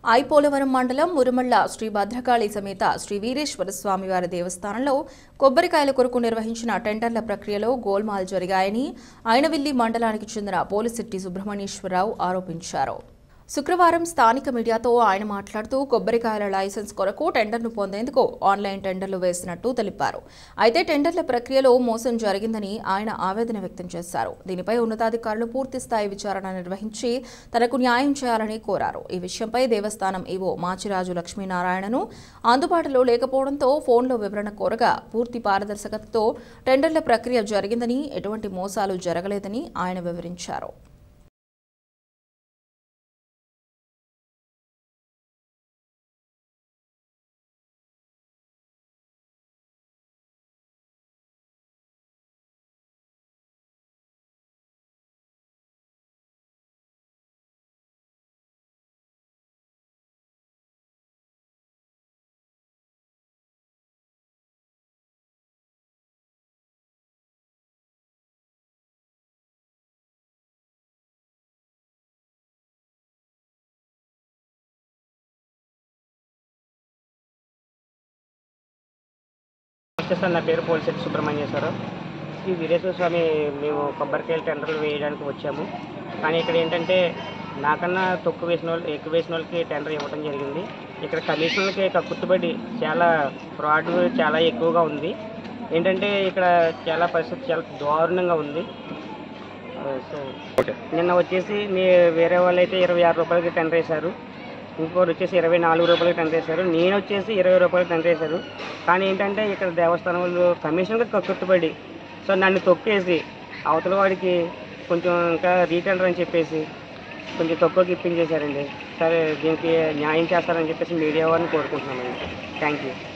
ఐపోలవరం మండలం మురుమళ్ళ శ్రీ భద్రకాళి సమేత శ్రీ వీరేశ్వర స్వామివారి దేవస్థానంలో కొబ్బరికాయల కొరకు నిర్వహించిన టెండర్ల ప్రక్రియలో గోల్మాల్ జరిగాయని అయినవిల్లి మండలానికి చెందిన పోలిశెట్టి సుబ్రహ్మణ్యేశ్వరరావు ఆరోపించారు శుక్రవారం స్థానిక మీడియాతో ఆయన మాట్లాడుతూ కొబ్బరికాయల లైసెన్స్ కొరకు టెండర్ను పొందేందుకు ఆన్లైన్ టెండర్లు వేసినట్టు తెలిపారు అయితే టెండర్ల ప్రక్రియలో మోసం జరిగిందని ఆయన ఆవేదన వ్యక్తం చేశారు దీనిపై ఉన్నతాధికారులు పూర్తి స్థాయి విచారణ నిర్వహించి తనకు న్యాయం చేయాలని కోరారు ఈ విషయంపై దేవస్థానం ఈవో మాచిరాజు లక్ష్మీనారాయణను అందుబాటులో లేకపోవడంతో ఫోన్లో వివరణ కోరగా పూర్తి పారదర్శకతతో టెండర్ల ప్రక్రియ జరిగిందని ఎటువంటి మోసాలు జరగలేదని ఆయన వివరించారు నమస్తే సార్ నా పేరు పోలిశెట్టి సుబ్రహ్మణ్యేశ్వరరావు శ్రీ వీరేశ్వర స్వామి మేము కొబ్బరికాయలు టెండర్లు వేయడానికి వచ్చాము కానీ ఇక్కడ ఏంటంటే నాకన్నా తక్కువ వేసిన వాళ్ళు ఎక్కువ వేసిన వాళ్ళకి టెండర్ ఇవ్వడం జరిగింది ఇక్కడ కమిషన్లకి కక్కుర్తిపడి చాలా ఫ్రాడ్ చాలా ఎక్కువగా ఉంది ఏంటంటే ఇక్కడ చాలా పరిస్థితి చాలా దారుణంగా ఉంది ఆ, సో నిన్న వచ్చేసి నీ వేరే వాళ్ళు అయితే ఇరవై ఆరు రూపాయలకి టెండర్ వేశారు ఇంకోటి వచ్చేసి ఇరవై నాలుగు రూపాయలకి టెండర్ వేశారు నేను వచ్చేసి ఇరవై రూపాయలకి టెండర్ వేశారు కానీ ఏంటంటే ఇక్కడ దేవస్థానం వాళ్ళు కమిషన్కి కక్కుర్తిపడి సో నన్ను తొక్కేసి అవతల వాడికి కొంచెం ఇంకా రీటెండర్ అని చెప్పేసి కొంచెం తక్కువకి ఇప్పించేశారండి సరే దీనికి న్యాయం చేస్తారని చెప్పేసి మీడియా వారిని కోరుకుంటున్నామండి థ్యాంక్ యూ